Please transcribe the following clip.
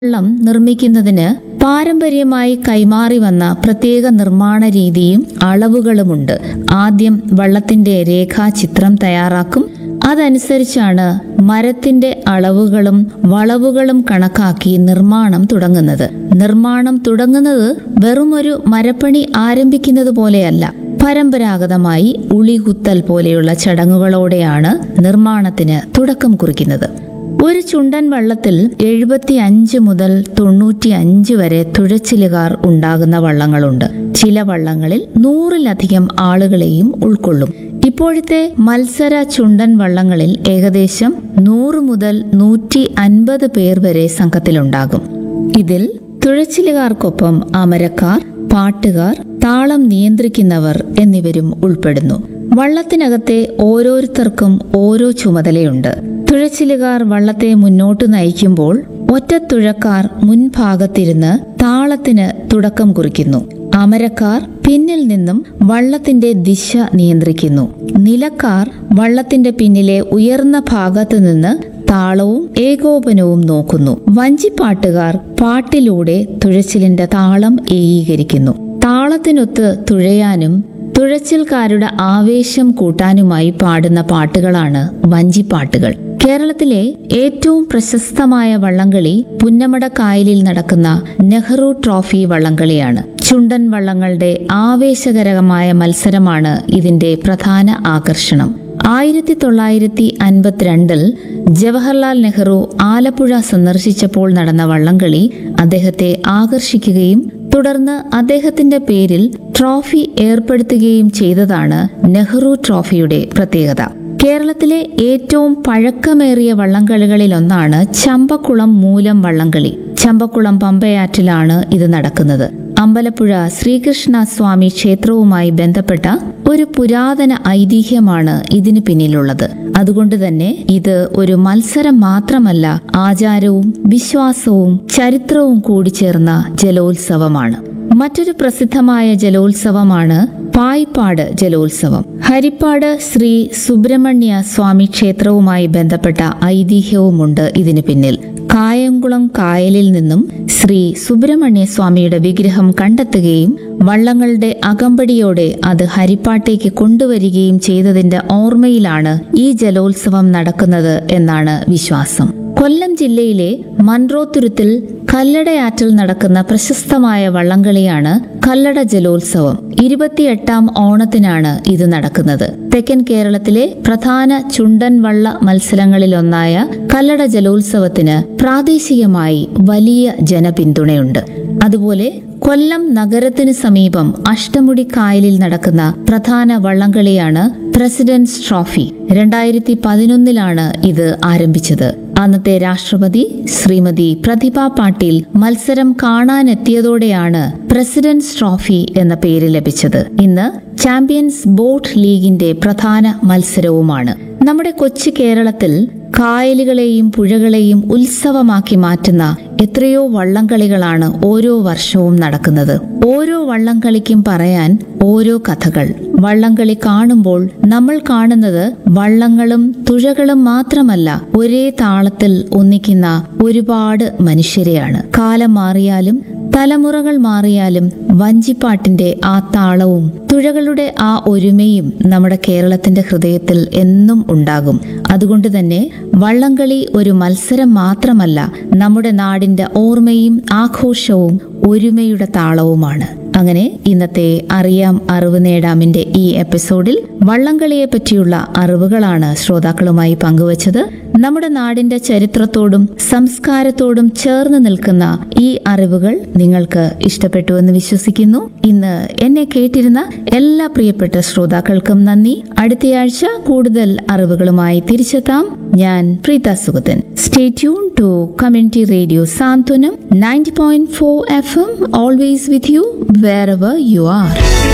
വള്ളം നിർമ്മിക്കുന്നതിന് പാരമ്പര്യമായി കൈമാറി വന്ന പ്രത്യേക നിർമ്മാണ രീതിയും അളവുകളുമുണ്ട് ആദ്യം വള്ളത്തിന്റെ രേഖാചിത്രം തയ്യാറാക്കും അതനുസരിച്ചാണ് മരത്തിന്റെ അളവുകളും വളവുകളും കണക്കാക്കി നിർമ്മാണം തുടങ്ങുന്നത് നിർമ്മാണം തുടങ്ങുന്നത് വെറുമൊരു മരപ്പണി ആരംഭിക്കുന്നത് പോലെയല്ല പരമ്പരാഗതമായി ഉളികുത്തൽ പോലെയുള്ള ചടങ്ങുകളോടെയാണ് നിർമ്മാണത്തിന് തുടക്കം കുറിക്കുന്നത് ഒരു ചുണ്ടൻ വള്ളത്തിൽ എഴുപത്തി അഞ്ച് മുതൽ തൊണ്ണൂറ്റി അഞ്ച് വരെ തുഴച്ചിലുകാർ ഉണ്ടാകുന്ന വള്ളങ്ങളുണ്ട് ചില വള്ളങ്ങളിൽ നൂറിലധികം ആളുകളെയും ഉൾക്കൊള്ളും ഇപ്പോഴത്തെ മത്സര ചുണ്ടൻ വള്ളങ്ങളിൽ ഏകദേശം നൂറ് മുതൽ നൂറ്റി അൻപത് പേർ വരെ സംഘത്തിലുണ്ടാകും ഇതിൽ തുഴച്ചിലുകാർക്കൊപ്പം അമരക്കാർ പാട്ടുകാർ താളം നിയന്ത്രിക്കുന്നവർ എന്നിവരും ഉൾപ്പെടുന്നു വള്ളത്തിനകത്തെ ഓരോരുത്തർക്കും ഓരോ ചുമതലയുണ്ട് തുഴച്ചിലുകാർ വള്ളത്തെ മുന്നോട്ട് നയിക്കുമ്പോൾ ഒറ്റത്തുഴക്കാർ മുൻഭാഗത്തിരുന്ന് താളത്തിന് തുടക്കം കുറിക്കുന്നു അമരക്കാർ പിന്നിൽ നിന്നും വള്ളത്തിന്റെ ദിശ നിയന്ത്രിക്കുന്നു നിലക്കാർ വള്ളത്തിന്റെ പിന്നിലെ ഉയർന്ന ഭാഗത്ത് നിന്ന് താളവും ഏകോപനവും നോക്കുന്നു വഞ്ചിപ്പാട്ടുകാർ പാട്ടിലൂടെ തുഴച്ചിലിന്റെ താളം ഏകീകരിക്കുന്നു താളത്തിനൊത്ത് തുഴയാനും തുഴച്ചിൽക്കാരുടെ ആവേശം കൂട്ടാനുമായി പാടുന്ന പാട്ടുകളാണ് വഞ്ചിപ്പാട്ടുകൾ കേരളത്തിലെ ഏറ്റവും പ്രശസ്തമായ വള്ളംകളി പുന്നമട കായലിൽ നടക്കുന്ന നെഹ്റു ട്രോഫി വള്ളംകളിയാണ് ചുണ്ടൻ വള്ളങ്ങളുടെ ആവേശകരമായ മത്സരമാണ് ഇതിന്റെ പ്രധാന ആകർഷണം ആയിരത്തി തൊള്ളായിരത്തി അൻപത്തിരണ്ടിൽ ജവഹർലാൽ നെഹ്റു ആലപ്പുഴ സന്ദർശിച്ചപ്പോൾ നടന്ന വള്ളംകളി അദ്ദേഹത്തെ ആകർഷിക്കുകയും തുടർന്ന് അദ്ദേഹത്തിന്റെ പേരിൽ ട്രോഫി ഏർപ്പെടുത്തുകയും ചെയ്തതാണ് നെഹ്റു ട്രോഫിയുടെ പ്രത്യേകത കേരളത്തിലെ ഏറ്റവും പഴക്കമേറിയ വള്ളംകളികളിലൊന്നാണ് ചമ്പക്കുളം മൂലം വള്ളംകളി ചമ്പക്കുളം പമ്പയാറ്റിലാണ് ഇത് നടക്കുന്നത് അമ്പലപ്പുഴ ശ്രീകൃഷ്ണ സ്വാമി ക്ഷേത്രവുമായി ബന്ധപ്പെട്ട ഒരു പുരാതന ഐതിഹ്യമാണ് ഇതിന് പിന്നിലുള്ളത് അതുകൊണ്ട് തന്നെ ഇത് ഒരു മത്സരം മാത്രമല്ല ആചാരവും വിശ്വാസവും ചരിത്രവും കൂടി ചേർന്ന ജലോത്സവമാണ് മറ്റൊരു പ്രസിദ്ധമായ ജലോത്സവമാണ് പായിപ്പാട് ജലോത്സവം ഹരിപ്പാട് ശ്രീ സുബ്രഹ്മണ്യ സ്വാമി ക്ഷേത്രവുമായി ബന്ധപ്പെട്ട ഐതിഹ്യവുമുണ്ട് ഇതിന് പിന്നിൽ കായംകുളം കായലിൽ നിന്നും ശ്രീ സുബ്രഹ്മണ്യ സ്വാമിയുടെ വിഗ്രഹം കണ്ടെത്തുകയും വള്ളങ്ങളുടെ അകമ്പടിയോടെ അത് ഹരിപ്പാട്ടേക്ക് കൊണ്ടുവരികയും ചെയ്തതിന്റെ ഓർമ്മയിലാണ് ഈ ജലോത്സവം നടക്കുന്നത് എന്നാണ് വിശ്വാസം കൊല്ലം ജില്ലയിലെ മൺറോത്തുരുത്തിൽ കല്ലടയാറ്റിൽ നടക്കുന്ന പ്രശസ്തമായ വള്ളംകളിയാണ് കല്ലട ജലോത്സവം ഇരുപത്തിയെട്ടാം ഓണത്തിനാണ് ഇത് നടക്കുന്നത് തെക്കൻ കേരളത്തിലെ പ്രധാന ചുണ്ടൻ വള്ള മത്സരങ്ങളിലൊന്നായ കല്ലട ജലോത്സവത്തിന് പ്രാദേശികമായി വലിയ ജനപിന്തുണയുണ്ട് അതുപോലെ കൊല്ലം നഗരത്തിന് സമീപം അഷ്ടമുടി കായലിൽ നടക്കുന്ന പ്രധാന വള്ളംകളിയാണ് പ്രസിഡന്റ്സ് ട്രോഫി രണ്ടായിരത്തി പതിനൊന്നിലാണ് ഇത് ആരംഭിച്ചത് അന്നത്തെ രാഷ്ട്രപതി ശ്രീമതി പ്രതിഭ പാട്ടീൽ മത്സരം കാണാനെത്തിയതോടെയാണ് പ്രസിഡന്റ്സ് ട്രോഫി എന്ന പേര് ലഭിച്ചത് ഇന്ന് ചാമ്പ്യൻസ് ബോട്ട് ലീഗിന്റെ പ്രധാന മത്സരവുമാണ് നമ്മുടെ കൊച്ചു കേരളത്തിൽ കായലുകളെയും പുഴകളെയും ഉത്സവമാക്കി മാറ്റുന്ന എത്രയോ വള്ളംകളികളാണ് ഓരോ വർഷവും നടക്കുന്നത് ഓരോ വള്ളംകളിക്കും പറയാൻ ഓരോ കഥകൾ വള്ളംകളി കാണുമ്പോൾ നമ്മൾ കാണുന്നത് വള്ളങ്ങളും തുഴകളും മാത്രമല്ല ഒരേ താളത്തിൽ ഒന്നിക്കുന്ന ഒരുപാട് മനുഷ്യരെയാണ് കാലം മാറിയാലും തലമുറകൾ മാറിയാലും വഞ്ചിപ്പാട്ടിന്റെ ആ താളവും തുഴകളുടെ ആ ഒരുമയും നമ്മുടെ കേരളത്തിന്റെ ഹൃദയത്തിൽ എന്നും ഉണ്ടാകും അതുകൊണ്ട് തന്നെ വള്ളംകളി ഒരു മത്സരം മാത്രമല്ല നമ്മുടെ നാടിന്റെ ഓർമ്മയും ആഘോഷവും ഒരുമയുടെ താളവുമാണ് അങ്ങനെ ഇന്നത്തെ അറിയാം അറിവ് നേടാമിന്റെ ഈ എപ്പിസോഡിൽ വള്ളംകളിയെ പറ്റിയുള്ള അറിവുകളാണ് ശ്രോതാക്കളുമായി പങ്കുവച്ചത് നമ്മുടെ നാടിന്റെ ചരിത്രത്തോടും സംസ്കാരത്തോടും ചേർന്ന് നിൽക്കുന്ന ഈ അറിവുകൾ നിങ്ങൾക്ക് ഇഷ്ടപ്പെട്ടുവെന്ന് വിശ്വസിക്കുന്നു ഇന്ന് എന്നെ കേട്ടിരുന്ന എല്ലാ പ്രിയപ്പെട്ട ശ്രോതാക്കൾക്കും നന്ദി അടുത്തയാഴ്ച കൂടുതൽ അറിവുകളുമായി തിരിച്ചെത്താം ഞാൻ Preetha Sugathan stay tune to community radio Santhwanam ninety point four F M always with you wherever you R